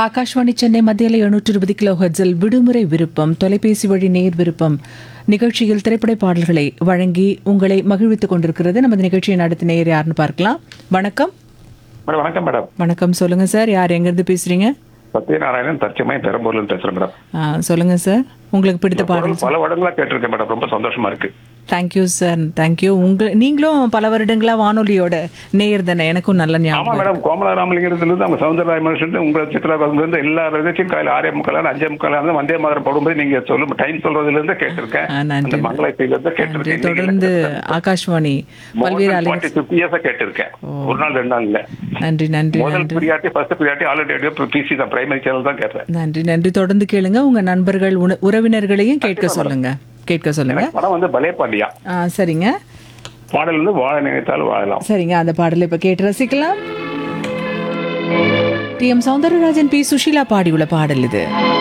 ஆகாஷ்வாணி சென்னை மத்தியில எழுநூற்று இருபது கிலோ ஹெர்ட்ஸில் விடுமுறை விருப்பம் தொலைபேசி வழி நேர் விருப்பம் நிகழ்ச்சியில் திரைப்பட பாடல்களை வழங்கி உங்களை மகிழ்வித்துக் கொண்டிருக்கிறது நமது நிகழ்ச்சியை நடத்தி நேர் யாருன்னு பார்க்கலாம் வணக்கம் மேடம் வணக்கம் மேடம் வணக்கம் சொல்லுங்க சார் யார் எங்கிருந்து பேசுறீங்க சத்யநாராயணன் தற்சமயம் பெரம்பூர்ல பேசுறேன் மேடம் ஆ, சொல்லுங்க சார் உங்களுக்கு பிடித்த பாடல் பல வருடங்களா கேட்டிருக்கேன் மேடம் ரொம்ப சந்தோஷமா இருக்கு தேங்க்யூ சார் தேங்க்யூ உங்க நீங்களும் பல வருடங்களா வானொலியோட நேயர் தானே எனக்கும் நல்ல ஆமா ஞாபகம் மேடம் கோமலா ராமலிங்கத்துல இருந்து அவங்க சவுந்தரராய மனுஷன் உங்க சித்ரா கோவில இருந்து எல்லா நிகழ்ச்சியும் காலையில் ஆறே முக்கால் அஞ்சே முக்கால் இருந்து வந்தே மாதிரி போடும்போது நீங்க சொல்லும் டைம் சொல்றதுல இருந்து கேட்டிருக்கேன் ஆ, நன்றி. அந்த மங்களத்தில இருந்து நன்றி. கேட்டிருக்கேன் தொடர்ந்து ஆகாஷ்வாணி பல்வேறு அலை ஃபிஃப்டி இயர்ஸா கேட்டிருக்கேன் ஒரு நாள் ரெண்டு நாள் இல்ல நன்றி நன்றி முதல் நன்றி priority first priority all radio பிசி தான் பிரைமரி சேனல் தான் கேட்டேன் நன்றி நன்றி தொடர்ந்து கேளுங்க உங்க நண்பர்கள் உன- உறவினர்களையும் கேட்க சொல்லுங்க கேட்க சொல்லுங்க எனக்கு படம் வந்து பலே பாண்டியா ஆ, சரிங்க பாடல் வந்து வாழ நினைத்தால் வாழலாம் சரிங்க அந்த பாடலை இப்ப கேட்டு ரசிக்கலாம் T M Soundararajan P Susheela பாடியுள்ள பாடல் இது